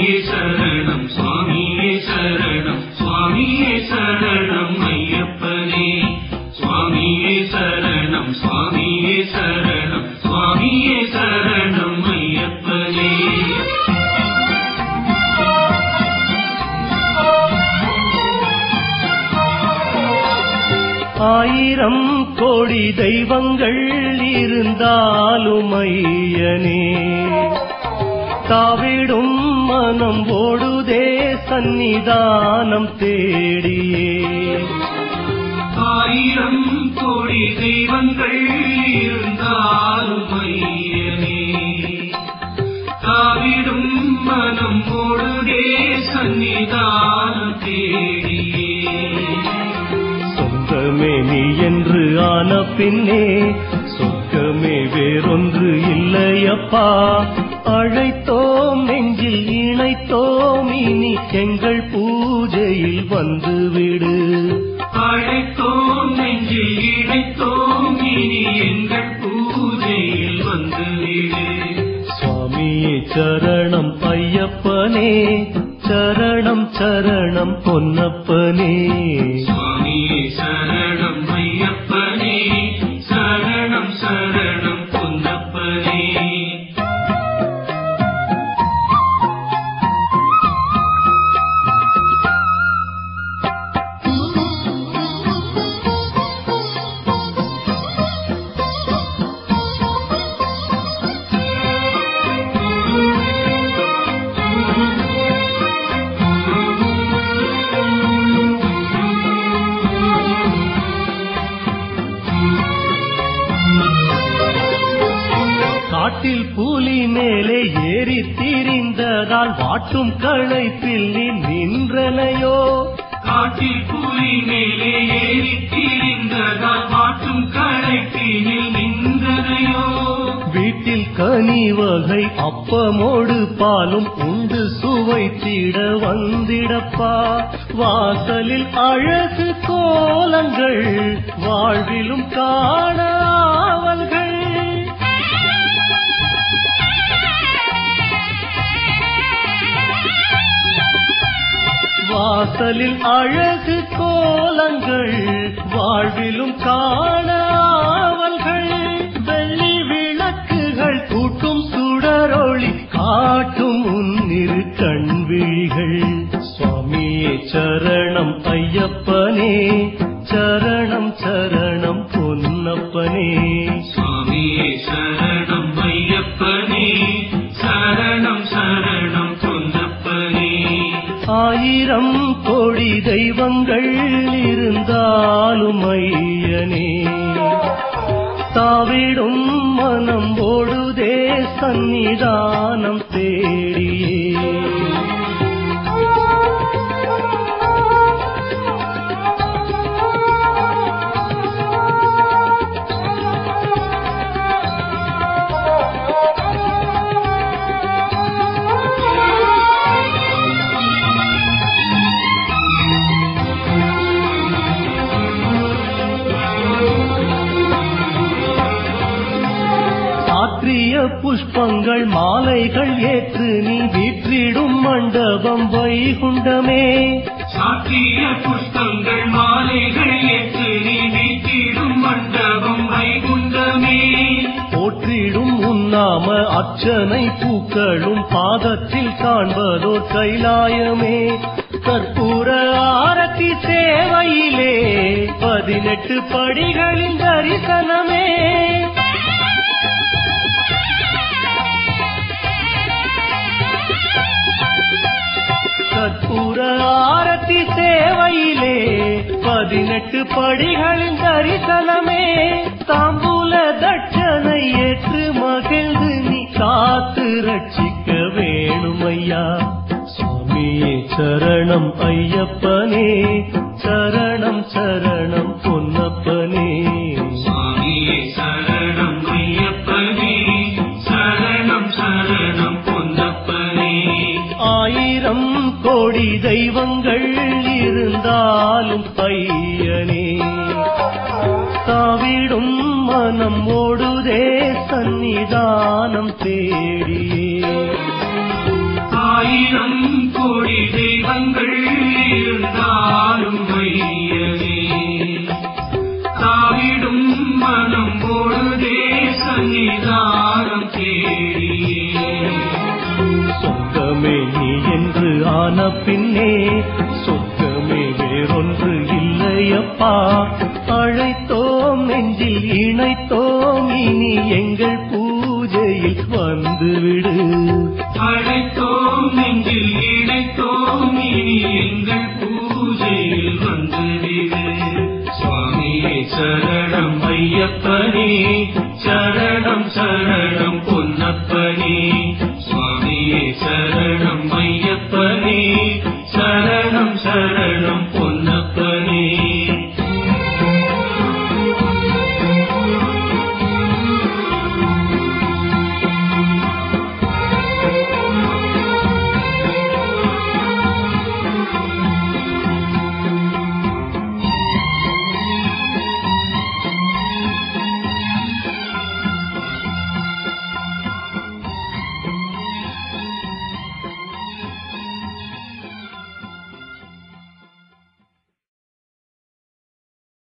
சுவாமியே சரணம் சுவாமியே சரணம் சுவாமியே சரணம் ஐயப்பனே சுவாமியே சரணம் சுவாமியே சரணம் சுவாமியே சரணம் ஐயப்பனே ஆயிரம் கோடி தெய்வங்கள் இருந்தாலும் ஐயனே தாவிடும் மனம் ஓடுதே சந்நிதானம் தேடியே ஆயிரம் கோடி தெய்வங்கள் இருந்தாலும் ஐயனே காவிடும் மனம் ஓடுதே சன்னிதானம் தேடியே சொந்தமே நீ என்று ஆன பின்னே சொர்க்கமே வேறொன்று இல்லையப்பா அழைத்தோம் நெஞ்சில் இணைத்தோம் இனி எங்கள் பூஜையில் வந்துவிடு அழைத்தோம் நெஞ்சில் இணைத்தோம் இனி எங்கள் பூஜையில் வந்து விடு சுவாமியே சரணம் ஐயப்பனே சரணம் சரணம் பொன்னப்பனே சுவாமியே சரணம் ஐயப்பனே சரணம் சரணம் பொன்னப்பனே காட்டில் புலி மேலே ஏறி திரிந்ததால் வாட்டும் களைப்பில் நீ நின்றனையோ காட்டில் புலி மேலே ஏறி திரிந்ததால் மாற்றும் களைப்பினில் நின்றதையோ வீட்டில் கனி வகை அப்பமோடு பாலும் உண்டு சுவைத்திட வந்திடப்பா வாசலில் அழகு கோலங்கள் வாழ்விலும் காண ஆவல்கள் வாசலில் அழகு கோலங்கள் வாழ்விலும் காண ஆவல்கள் வெள்ளி விளக்குகள் கூட்டும் சுடரொளி காட்டும் முன்னிரு கண்விழிகள் சுவாமியே சரணம் ஐயப்பனே சரணம் சரணம் பொன்னப்பனே சுவாமியே சரணம் ஐயப்பனே சரணம் சரணம் பொன்னப்பனே ஆயிரம் கோடி தெய்வங்கள் இருந்தாலும் ஐயனே தாவிடும் மனம் ஓடுதே சந்நிதானம் தேடியே சாற்றிய புஷ்பங்கள் மாலைகள் ஏற்று நீ வீற்றிடும் மண்டபம் வைகுண்டமே சாத்திய புஷ்பங்கள் மாலைகள் ஏற்று நீ வீட்டிடும் மண்டபம் வைகுண்டமே போற்றிடும் உன்னாம அர்ச்சனை பூக்களும் பாதத்தில் காண்பதோ கைலாயமே கற்பூர ஆரத்தி சேவையிலே பதினெட்டு படிகளின் தரிசனமே கற்பூர ஆரத்தி சேவையிலே பதினெட்டு படிகளின் தரிசனமே தாம்பூல தட்சணை ஏற்று மகிழ்ந்து நீ காத்து ரட்சிக்க வேணுமையா சுவாமியே சரணம் ஐயப்பனே சரணம் சரணம் பொன்னப்பனே சுவாமியே சரணம் ஐயப்பனே சரணம் சரணம் பொன்னப்பனே ஆயிரம் கோடி தெய்வங்கள் இருந்தாலும் ஐயனே தாவிடும் மனம் ஓடுதே சந்நிதானம் தேடியே ஆயிரம் இருந்தாலும் ஐயனே தாவிடும் மனம் பொழுதே சன்னிதானம் தேடியே சொர்க்கமே நீ என்று ஆன பின்னே சொர்க்கமே வேறொன்று இல்லையப்பா அழைத்தோம் நெஞ்சில் இணைத்தோம் இனி எங்கள் பூஜையில் வந்துவிடு அழைத்தோம் நெஞ்சில் இணைத்தோம் இனி எங்கள் பூஜையில் வந்துவிடு சுவாமியே சரணம் ஐயப்பனே சரணம் சரணம் பொன்னப்பனே சுவாமியே சரணம் ஐயப்பனே சரணம் சரணம் பொன்னப்பனே